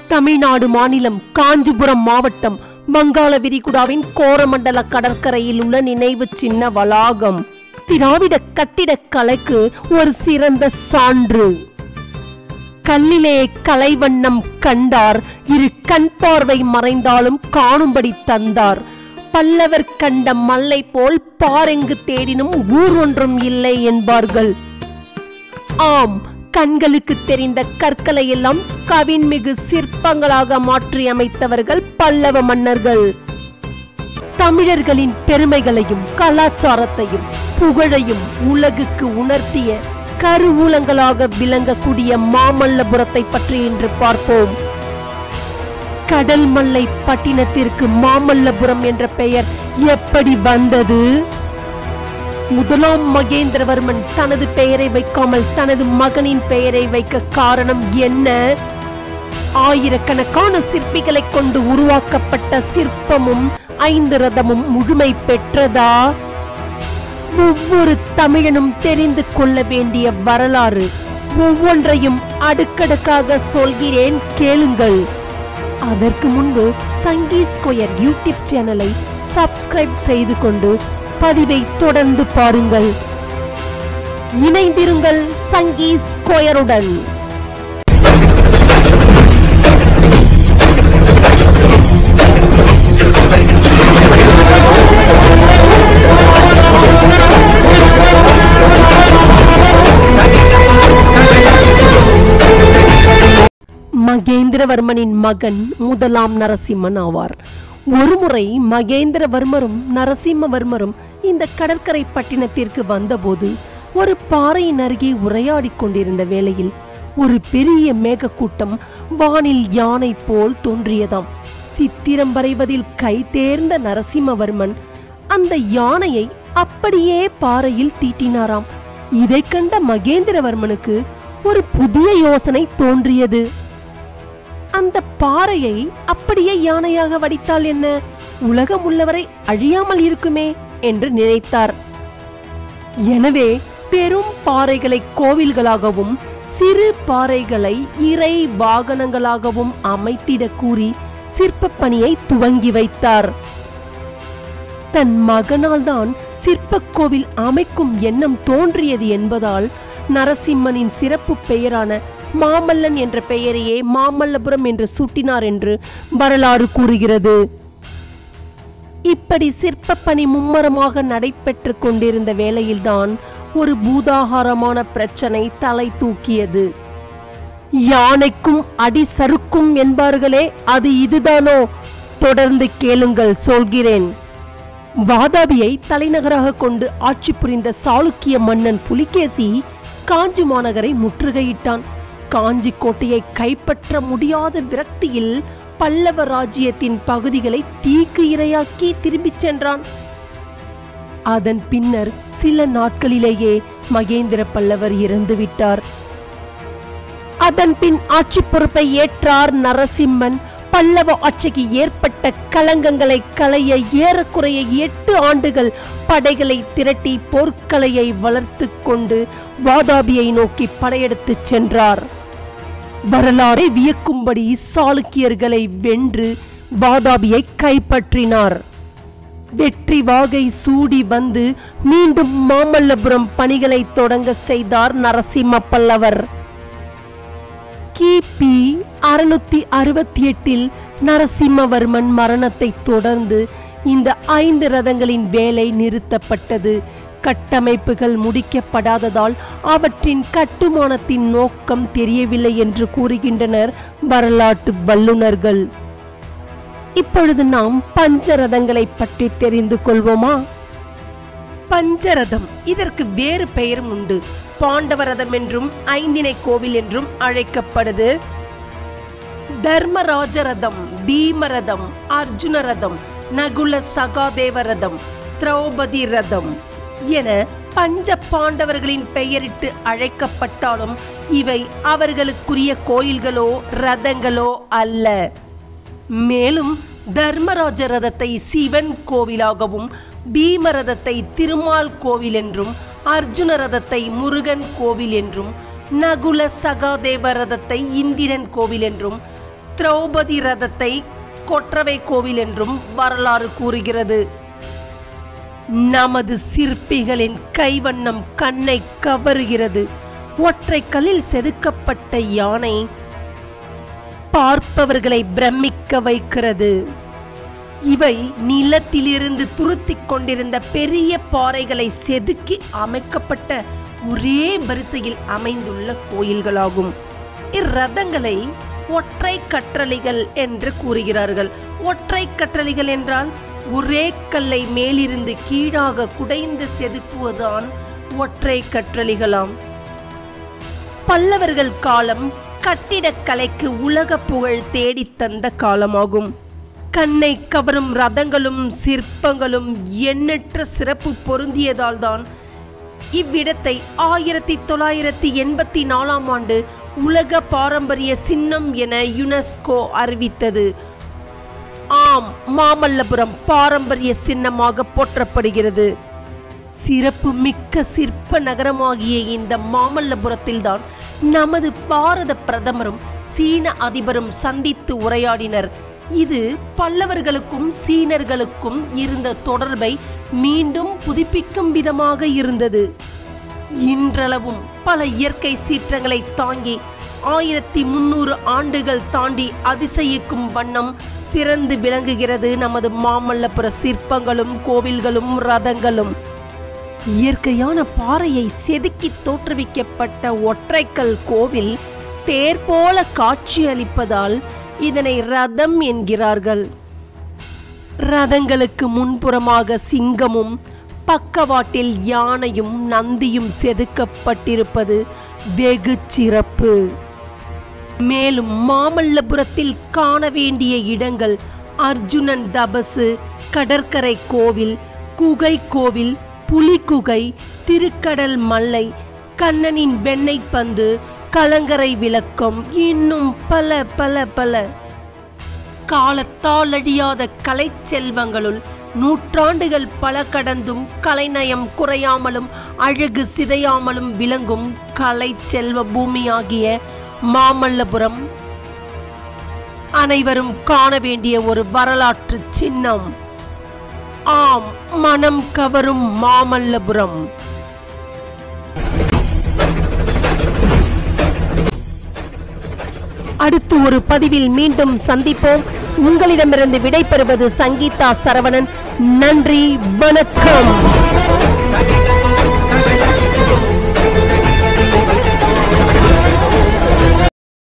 தமிழ்நாடு மாநிலம் காஞ்சிபுரம் மாவட்டம் வங்காள விரிகுடாவின் கோரமண்டல கடற்கரையில் உள்ள நினைவு சின்ன வளாகம் திராவிட கட்டிடக்கலைக்கு ஒரு சிறந்த சான்று கல்லிலே கலைவண்ணம் கண்டார் இரு கண் பார்வை மறைந்தாலும் காணும்படி தந்தார் பல்லவர் கண்ட மல்லை போல் பாரெங்கு தேடினும் ஊர் ஒன்றும் இல்லை என்பார்கள் ஆம் கண்களுக்கு தெரிந்த கற்களை எல்லாம் கவின்மிகு சிற்பங்களாக மாற்றி அமைத்தவர்கள் பல்லவ மன்னர்கள் தமிழர்களின் பெருமைகளையும் கலாச்சாரத்தையும் புகழையும் உலகுக்கு உணர்த்திய கருவூலங்களாக விளங்கக்கூடிய மாமல்லபுரத்தை பற்றி இன்று பார்ப்போம் கடல் மல்லை பட்டினத்திற்கு மாமல்லபுரம் என்ற பெயர் எப்படி வந்தது முதலாம் மகேந்திரவர்மன் தனது பெயரை வைக்காமல் தனது மகனின் பெயரை வைக்க காரணம் என்ன ஆயிரக்கணக்கான சிற்பிகளை கொண்டு உருவாக்கப்பட்ட சிற்பமும் ஐந்து ரதமும் முழுமை பெற்றதா ஒவ்வொரு தமிழனும் தெரிந்து கொள்ள வேண்டிய வரலாறு ஒவ்வொன்றையும் அடுக்கடுக்காக சொல்கிறேன் கேளுங்கள் அதற்கு முன்பு சங்கி ஸ்கொயர் யூடியூப் சேனலை சப்ஸ்கிரைப் செய்து கொண்டு பதிவை தொடர்ந்து பாருங்கள் இணைந்திருங்கள் சங்கி ஸ்கொயருடன் மகேந்திரவர்மனின் மகன் முதலாம் நரசிம்மன் ஆவார் ஒருமுறை மகேந்திரவர்மரும் நரசிம்மவர்மரும் இந்த கடற்கரை பட்டினத்திற்கு வந்தபோது ஒரு பாறையின் அருகே உரையாடிக் கொண்டிருந்த வேளையில் ஒரு பெரிய மேகக்கூட்டம் வானில் யானை போல் தோன்றியதாம் சித்திரம் வரைவதில் கை தேர்ந்த நரசிம்மவர்மன் அந்த யானையை அப்படியே பாறையில் தீட்டினாராம் இதைக் கண்ட மகேந்திரவர்மனுக்கு ஒரு புதிய யோசனை தோன்றியது அந்த பாறையை அப்படியே யானையாக வடித்தால் என்ன உலகம் உள்ளவரை அழியாமல் இருக்குமே என்று நினைத்தார் எனவே பெரும் பாறைகளை கோவில்களாகவும் சிறு பாறைகளை இறை வாகனங்களாகவும் அமைத்திட கூறி சிற்பப் பணியை துவங்கி வைத்தார் தன் மகனால் தான் சிற்பக் கோவில் அமைக்கும் எண்ணம் தோன்றியது என்பதால் நரசிம்மனின் சிறப்பு பெயரான மாமல்லன் என்ற பெயரையே மாமல்லபுரம் என்று சூட்டினார் என்று வரலாறு கூறுகிறது இப்படி சிற்பப் பணி மும்மரமாக நடைபெற்று கொண்டிருந்த வேளையில்தான் ஒரு பூதாகாரமான பிரச்சனை தலை தூக்கியது யானைக்கும் அடி சறுக்கும் என்பார்களே அது இதுதானோ தொடர்ந்து கேளுங்கள் சொல்கிறேன் வாதாபியை தலைநகராக கொண்டு ஆட்சி புரிந்த சாளுக்கிய மன்னன் புலிகேசி காஞ்சி மாநகரை முற்றுகையிட்டான் காஞ்சி கோட்டையை கைப்பற்ற முடியாத விரக்தியில் பல்லவ ராஜ்யத்தின் பகுதிகளை தீக்கு இரையாக்கி திரும்பிச் சென்றான் அதன் பின்னர் சில நாட்களிலேயே மகேந்திர பல்லவர் இறந்துவிட்டார் அதன் பின் ஆட்சி பொறுப்பை ஏற்றார் நரசிம்மன் பல்லவ ஆட்சிக்கு ஏற்பட்ட களங்கங்களை களைய ஏறக்குறைய எட்டு ஆண்டுகள் படைகளை திரட்டி போர்க்கலையை வளர்த்து கொண்டு வாதாபியை நோக்கி படையெடுத்துச் சென்றார் வரலாறை வியக்கும்படி சாளுக்கியர்களை வென்று வாதாபியை கைப்பற்றினார் வெற்றி வாகை சூடி வந்து மீண்டும் மாமல்லபுரம் பணிகளை தொடங்க செய்தார் நரசிம்ம பல்லவர் கிபி அறுநூத்தி அறுபத்தி எட்டில் நரசிம்மவர்மன் மரணத்தை தொடர்ந்து இந்த ஐந்து ரதங்களின் வேலை நிறுத்தப்பட்டது கட்டமைப்புகள் முடிக்கப்படாததால் அவற்றின் கட்டுமானத்தின் நோக்கம் தெரியவில்லை என்று கூறுகின்றனர் வரலாற்று வல்லுநர்கள் இப்பொழுது நாம் பஞ்சரதங்களை பற்றி தெரிந்து கொள்வோமா பஞ்சரதம் இதற்கு வேறு பெயரும் உண்டு பாண்டவரதம் என்றும் ஐந்தினை கோவில் என்றும் அழைக்கப்படுது தர்மராஜ ரதம் பீமரதம் அர்ஜுன ரதம் நகுல சகாதேவ ரதம் திரௌபதி ரதம் என பஞ்ச பாண்டவர்களின் பெயரிட்டு அழைக்கப்பட்டாலும் இவை அவர்களுக்குரிய கோயில்களோ ரதங்களோ அல்ல மேலும் தர்மராஜ ரதத்தை சிவன் கோவிலாகவும் பீமரதத்தை திருமால் கோவில் என்றும் அர்ஜுன ரதத்தை முருகன் கோவில் என்றும் நகுல சகாதேவ ரதத்தை இந்திரன் கோவில் என்றும் திரௌபதி ரதத்தை கொற்றவை கோவில் என்றும் வரலாறு கூறுகிறது நமது சிற்பிகளின் கைவண்ணம் கண்ணை கவருகிறது ஒற்றை கல்லில் செதுக்கப்பட்ட யானை பார்ப்பவர்களை பிரமிக்க வைக்கிறது இவை நிலத்திலிருந்து துருத்திக் கொண்டிருந்த பெரிய பாறைகளை செதுக்கி அமைக்கப்பட்ட ஒரே வரிசையில் அமைந்துள்ள கோயில்களாகும் இரதங்களை ஒற்றை கற்றளிகள் என்று கூறுகிறார்கள் ஒற்றை கற்றளிகள் என்றால் ஒரே கல்லை மேலிருந்து கீழாக குடைந்து செதுக்குவதுதான் ஒற்றை கற்றளிகளாம் பல்லவர்கள் காலம் கட்டிடக்கலைக்கு உலக புகழ் தேடித் தந்த காலமாகும் கண்ணை கவரும் ரதங்களும் சிற்பங்களும் எண்ணற்ற சிறப்பு பொருந்தியதால் தான் இவ்விடத்தை ஆயிரத்தி தொள்ளாயிரத்தி எண்பத்தி நாலாம் ஆண்டு உலக பாரம்பரிய சின்னம் என யுனெஸ்கோ அறிவித்தது ஆம் மாமல்லபுரம் பாரம்பரிய சின்னமாக போற்றப்படுகிறது சிறப்பு மிக்க சிற்ப நகரமாகிய இந்த மாமல்லபுரத்தில்தான் நமது பாரத பிரதமரும் சீன அதிபரும் சந்தித்து உரையாடினர் இது பல்லவர்களுக்கும் சீனர்களுக்கும் இருந்த தொடர்பை மீண்டும் புதுப்பிக்கும் விதமாக இருந்தது இன்றளவும் பல இயற்கை சீற்றங்களை தாங்கி ஆயிரத்தி முன்னூறு ஆண்டுகள் தாண்டி அதிசயிக்கும் வண்ணம் சிறந்து விளங்குகிறது நமது மாமல்லபுர சிற்பங்களும் கோவில்களும் ரதங்களும் இயற்கையான பாறையை செதுக்கி தோற்றுவிக்கப்பட்ட ஒற்றைக்கல் கோவில் தேர் போல காட்சியளிப்பதால் இதனை ரதம் என்கிறார்கள் ரதங்களுக்கு முன்புறமாக சிங்கமும் பக்கவாட்டில் யானையும் நந்தியும் செதுக்கப்பட்டிருப்பது வெகு சிறப்பு மேலும் மாமல்லபுரத்தில் காண வேண்டிய இடங்கள் அர்ஜுனன் தபசு கடற்கரை கோவில் குகை கோவில் புலிக்குகை திருக்கடல் மல்லை கண்ணனின் வெண்ணெய் பந்து கலங்கரை விளக்கம் இன்னும் பல பல பல காலத்தால் அழியாத கலை செல்வங்களுள் நூற்றாண்டுகள் பல கடந்தும் கலைநயம் குறையாமலும் அழகு சிதையாமலும் விளங்கும் கலை செல்வ பூமியாகிய மாமல்லபுரம் அனைவரும் காண வேண்டிய ஒரு வரலாற்று சின்னம் ஆம் மனம் கவரும் மாமல்லபுரம் அடுத்து ஒரு பதிவில் மீண்டும் சந்திப்போம் உங்களிடமிருந்து விடைபெறுவது சங்கீதா சரவணன் நன்றி வணக்கம்